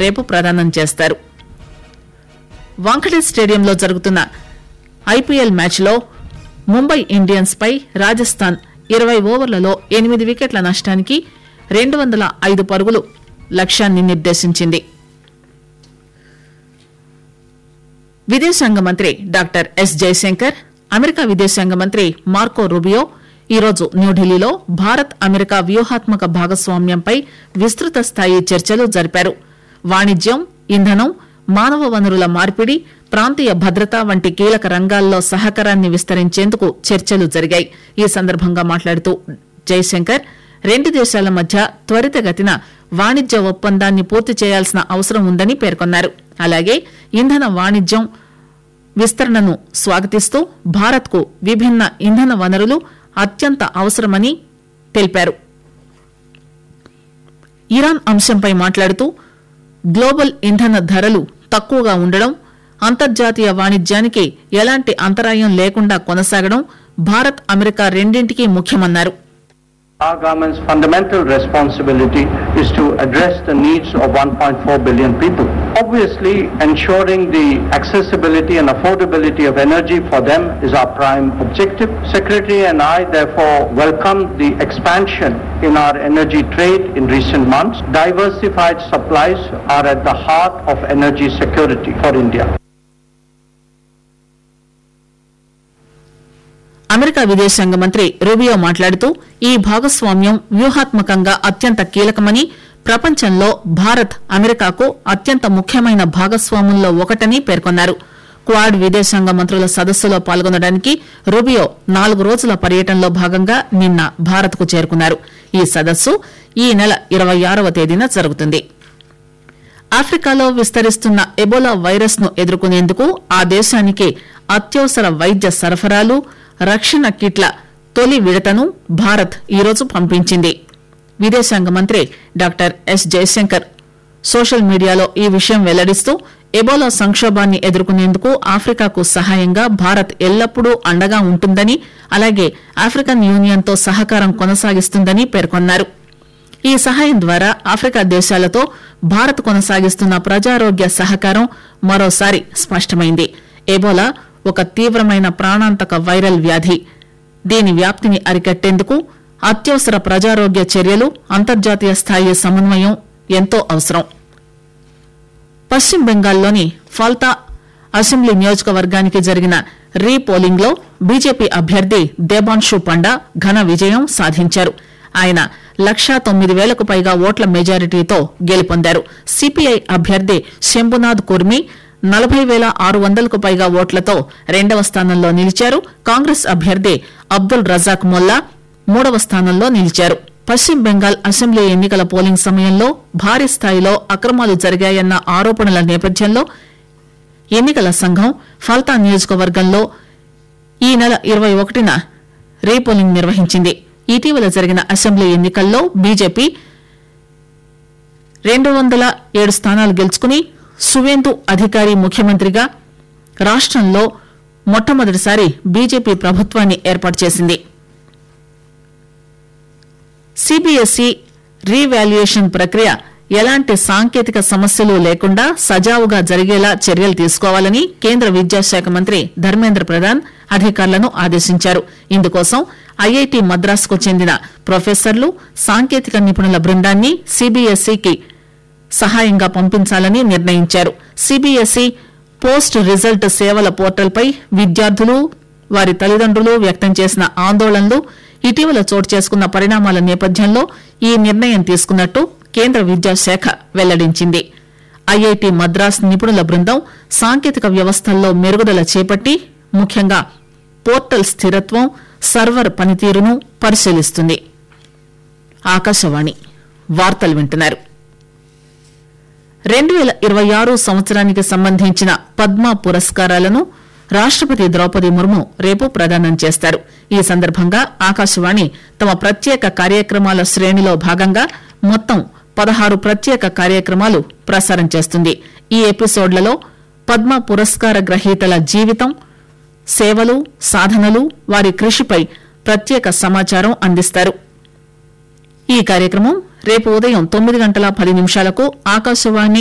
రేపు ప్రదానం చేస్తారు వాంఖడే స్టేడియంలో జరుగుతున్న ఐపీఎల్ మ్యాచ్లో ముంబై ఇండియన్స్ పై రాజస్థాన్ ఇరవై ఓవర్లలో ఎనిమిది వికెట్ల నష్టానికి రెండు వందల ఐదు పరుగులు లక్ష్యాన్ని నిర్దేశించింది విదేశాంగ మంత్రి డాక్టర్ ఎస్ జయశంకర్ అమెరికా విదేశాంగ మంత్రి మార్కో రూబియో ఈరోజు న్యూఢిల్లీలో భారత్ అమెరికా వ్యూహాత్మక భాగస్వామ్యంపై విస్తృత స్థాయి చర్చలు జరిపారు వాణిజ్యం ఇంధనం మానవ వనరుల మార్పిడి ప్రాంతీయ భద్రత వంటి కీలక రంగాల్లో సహకారాన్ని విస్తరించేందుకు చర్చలు జరిగాయి ఈ సందర్భంగా మాట్లాడుతూ జయశంకర్ రెండు దేశాల మధ్య త్వరితగతిన వాణిజ్య ఒప్పందాన్ని పూర్తి చేయాల్సిన అవసరం ఉందని పేర్కొన్నారు అలాగే ఇంధన వాణిజ్యం విస్తరణను స్వాగతిస్తూ భారత్కు విభిన్న ఇంధన వనరులు అత్యంత అవసరమని తెలిపారు ఇరాన్ అంశంపై మాట్లాడుతూ గ్లోబల్ ఇంధన ధరలు తక్కువగా ఉండడం అంతర్జాతీయ వాణిజ్యానికి ఎలాంటి అంతరాయం లేకుండా కొనసాగడం భారత్ అమెరికా రెండింటికి ముఖ్యమన్నారు Our government's fundamental responsibility is to address the needs of 1.4 billion people. Obviously, ensuring the accessibility and affordability of energy for them is our prime objective. Secretary and I therefore welcome the expansion in our energy trade in recent months. Diversified supplies are at the heart of energy security for India. America విదేశాంగ మంత్రి Rubio మాట్లాడుతూ ఈ భాగస్వామ్యం వ్యూహాత్మకంగా అత్యంత కీలకమని ప్రపంచంలో భారత్ అమెరికాకు అత్యంత ముఖ్యమైన భాగస్వాముల్లో ఒకటని పేర్కొన్నారు క్వాడ్ విదేశాంగ మంత్రుల సదస్సులో పాల్గొనడానికి రూబియో నాలుగు రోజుల పర్యటనలో భాగంగా నిన్న భారత్కు చేరుకున్నారు ఈ సదస్సు ఈ నెల ఇరవై ఆరవ తేదీన జరుగుతుంది ఆఫ్రికాలో విస్తరిస్తున్న ఎబోలా వైరస్ ను ఎదుర్కొనేందుకు ఆ దేశానికి అత్యవసర వైద్య సరఫరాలు రక్షణ కిట్ల తొలి విడతను భారత్ ఈరోజు పంపించింది విదేశాంగ మంత్రి డాక్టర్ ఎస్ జయశంకర్ సోషల్ మీడియాలో ఈ విషయం వెల్లడిస్తూ ఎబోలా సంక్షోభాన్ని ఎదుర్కొనేందుకు ఆఫ్రికాకు సహాయంగా భారత్ ఎల్లప్పుడూ అండగా ఉంటుందని అలాగే ఆఫ్రికన్ యూనియన్ తో సహకారం కొనసాగిస్తుందని పేర్కొన్నారు ఈ సహాయం ద్వారా ఆఫ్రికా దేశాలతో భారత్ కొనసాగిస్తున్న ప్రజారోగ్య సహకారం మరోసారి స్పష్టమైంది ఎబోలా ఒక తీవ్రమైన ప్రాణాంతక వైరల్ వ్యాధి దీని వ్యాప్తిని అరికట్టేందుకు అత్యవసర ప్రజారోగ్య చర్యలు అంతర్జాతీయ స్థాయి సమన్వయం ఎంతో అవసరం పశ్చిమ బెంగాల్లోని ఫాల్తా అసెంబ్లీ నియోజకవర్గానికి జరిగిన రీ పోలింగ్ లో బీజేపీ అభ్యర్థి దేబాన్షు పండా ఘన విజయం సాధించారు ఆయన లక్షా తొమ్మిది వేలకు పైగా ఓట్ల మెజారిటీతో గెలుపొందారు సిపిఐ అభ్యర్థి శంభునాథ్ కుర్మి నలభై వేల ఆరు వందలకు పైగా ఓట్లతో రెండవ స్థానంలో నిలిచారు కాంగ్రెస్ అభ్యర్థి అబ్దుల్ రజాక్ మొల్లా మూడవ స్థానంలో నిలిచారు పశ్చిమ బెంగాల్ అసెంబ్లీ ఎన్నికల పోలింగ్ సమయంలో భారీ స్థాయిలో అక్రమాలు జరిగాయన్న ఆరోపణల నేపథ్యంలో ఎన్నికల సంఘం ఫల్తా నియోజకవర్గంలో ఈ నెల ఇరవై ఒకటిన రీపోలింగ్ నిర్వహించింది ఇటీవల జరిగిన అసెంబ్లీ ఎన్నికల్లో బీజేపీ రెండు వందల ఏడు స్థానాలు గెలుచుకుని సువేందు అధికారి ముఖ్యమంత్రిగా రాష్టంలో మొట్టమొదటిసారి బీజేపీ ప్రభుత్వాన్ని ఏర్పాటు చేసింది సిబిఎస్ఈ రీవాల్యుయేషన్ ప్రక్రియ ఎలాంటి సాంకేతిక సమస్యలు లేకుండా సజావుగా జరిగేలా చర్యలు తీసుకోవాలని కేంద్ర విద్యాశాఖ మంత్రి ధర్మేంద్ర ప్రధాన్ అధికారులను ఆదేశించారు ఇందుకోసం ఐఐటి మద్రాసుకు చెందిన ప్రొఫెసర్లు సాంకేతిక నిపుణుల బృందాన్ని సిబిఎస్ఈకి సహాయంగా పంపించాలని నిర్ణయించారు సిబిఎస్ఈ పోస్ట్ రిజల్ట్ సేవల పోర్టల్పై విద్యార్థులు వారి తల్లిదండ్రులు వ్యక్తం చేసిన ఆందోళనలు ఇటీవల చోటు చేసుకున్న పరిణామాల నేపథ్యంలో ఈ నిర్ణయం తీసుకున్నట్టు కేంద్ర విద్యాశాఖ వెల్లడించింది ఐఐటి మద్రాస్ నిపుణుల బృందం సాంకేతిక వ్యవస్థల్లో మెరుగుదల చేపట్టి ముఖ్యంగా పోర్టల్ స్థిరత్వం సర్వర్ పనితీరును పరిశీలిస్తుంది ఆకాశవాణి వార్తలు వింటున్నారు రెండు వేల ఇరవై ఆరు సంవత్సరానికి సంబంధించిన పద్మ పురస్కారాలను రాష్టపతి ద్రౌపది ముర్ము రేపు ప్రదానం చేస్తారు ఈ సందర్భంగా ఆకాశవాణి తమ ప్రత్యేక కార్యక్రమాల శ్రేణిలో భాగంగా మొత్తం పదహారు ప్రత్యేక కార్యక్రమాలు ప్రసారం చేస్తుంది ఈ ఎపిసోడ్లలో పద్మ పురస్కార గ్రహీతల జీవితం సేవలు సాధనలు వారి కృషిపై ప్రత్యేక సమాచారం అందిస్తారు ఈ కార్యక్రమం రేపు ఉదయం తొమ్మిది గంటల పది నిమిషాలకు ఆకాశవాణి